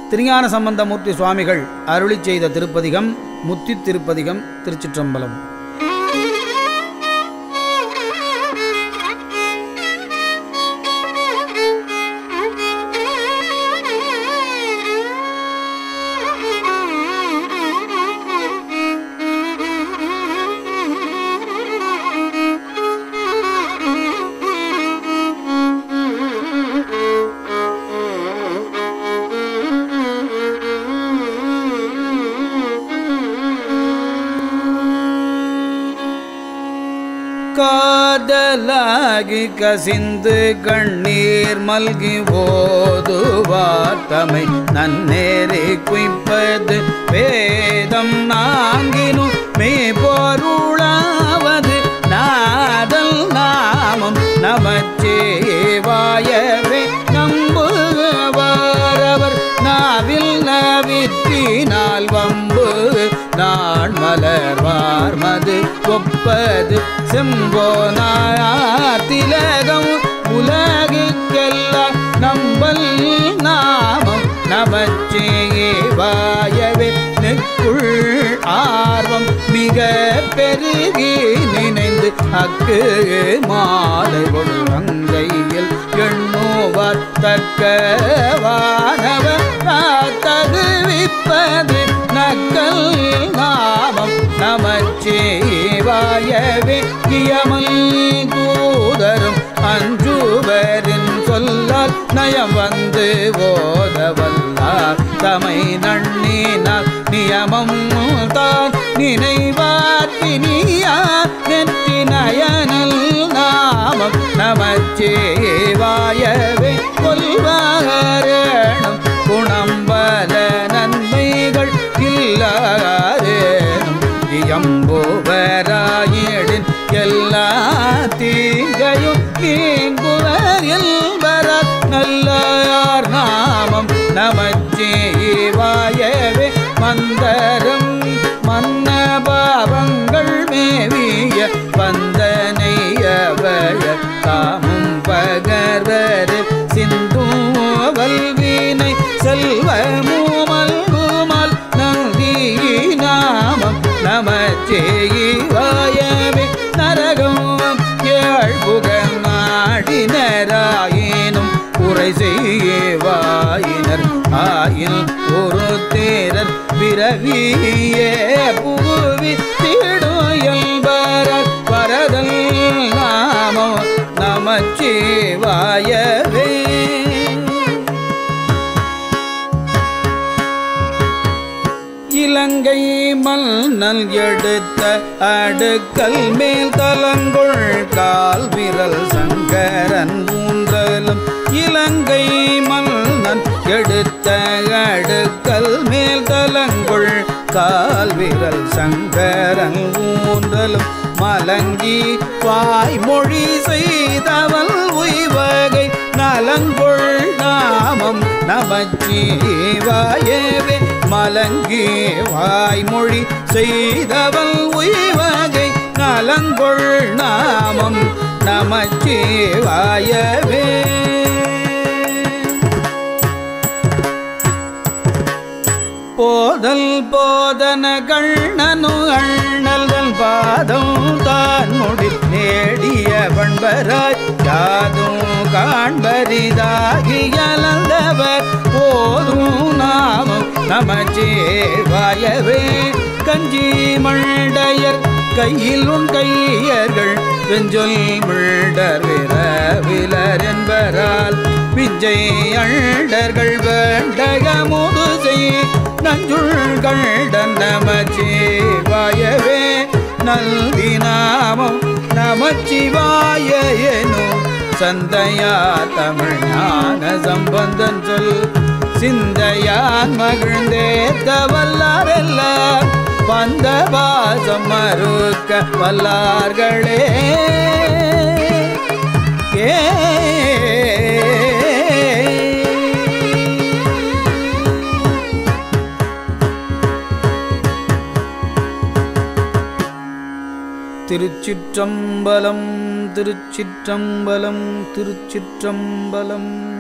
திருஞான சம்பந்தமூர்த்தி சுவாமிகள் அருளி செய்த திருப்பதிகம் முத்தி திருப்பதிகம் திருச்சிற்றம்பலம் காதலாகி கசிந்து கண்ணீர் மல்கி ஓதுவார் தமை நன்னேறி குய்ப்பது வேதம் நாங்கினும் மேபொருளாவது நாதல் நாமம் நமச்சேவாயவே நம்புவாரவர் நாவில் நவிற்றினால் வம்பு நான் மலர்வார் மது ஒப்பது செம்போனார் திலகம் உலகுக்கெல்லாம் நம்பல் நாமம் நமச்சேவாயவே நெக்குள் ஆர்வம் மிக பெருகி நினைந்து அக்கு மாலை கொள்வங்கையில் எண்ணுவார் தக்கவானவர் தகுவிப்பது நக்கல் நாமம் நமச்சேவாயவே கியமல் தூதரும் அஞ்சுவரின் சொல்லால் நயம் வந்து ஓதவல்லார் தமை நண்ணினார் நியமம் தான் நினைவார்த்தினியா நெற்றி நயனல் நாமம் நமச்சேவாயவே கொல்வாரணம் குணம்பல நன்மைகள் இல்லாரேனும் இயம்புவராயிடின் எல்லா தீங்கையும் நீங்குவர் என்பரார் நல்லார் நாமம் நமச்சேவாயவே மந்தரம் மன்ன பாவங்கள் மேவிய வந்தனையவய காமும் பகர்வரு சிந்துவல் வீணை செல்வமூமல் நந்தி நாமம் நமச்சேவாயவே நரகம் ஏழ்புக நாடினராயினும் குறை செய்வாயினர் ஆயின் ஒரு தேரர் பிறவியே புவி தீடுயல்பரர் பரதல் நாமோ நமச்சிவாயவே இலங்கை மன்னல் எடுத்த அடுக்கல் மேல் தலங்குள் கால் விரல் சங்கரன் ஊன்றலும் இலங்கை மன்னன் எடுத்த அடுக்கல் மேல் தலங்குள் கால் விரல் சங்கரன் ஊன்றலும் மலங்கி வாய்மொழி செய்தவள் உய்வகை நலங்கொள் நாமம் நமச்சீவாயவே மலங்கி வாய்மொழி செய்தவள் உய்வகை நலங்கொள் நாமம் நமச்சீவாயவே போதல் போதன கண்ணனு அண்ணல்கள் பாதம் தான் முடி நேடிய பண்பராய் யாதும் காண்பரிதாகி அலந்தவர் போதும் நாமம் நமச்சேவாயவே கஞ்சி மண்டையர் கையில் உன் கையர்கள் வெஞ்சொல் மிழ்டர் விரவிலர் என்பரால் பிஞ்சை அண்டர்கள் வேண்டக முதுசை நஞ்சுள்கள் நமச்சிவாயவே நல்வி நாமம் நமச்சிவாய எனும் சந்தையா தமிழ் ஞான சம்பந்தன் சொல் சிந்தையான் மகிழ்ந்தேத்த வல்லாரெல்லாம் வந்த பாசம் மறுக்க வல்லார்களே ஏ திருச்சிற்றம்பலம் திருச்சிற்றம்பலம் திருச்சிற்றம்பலம்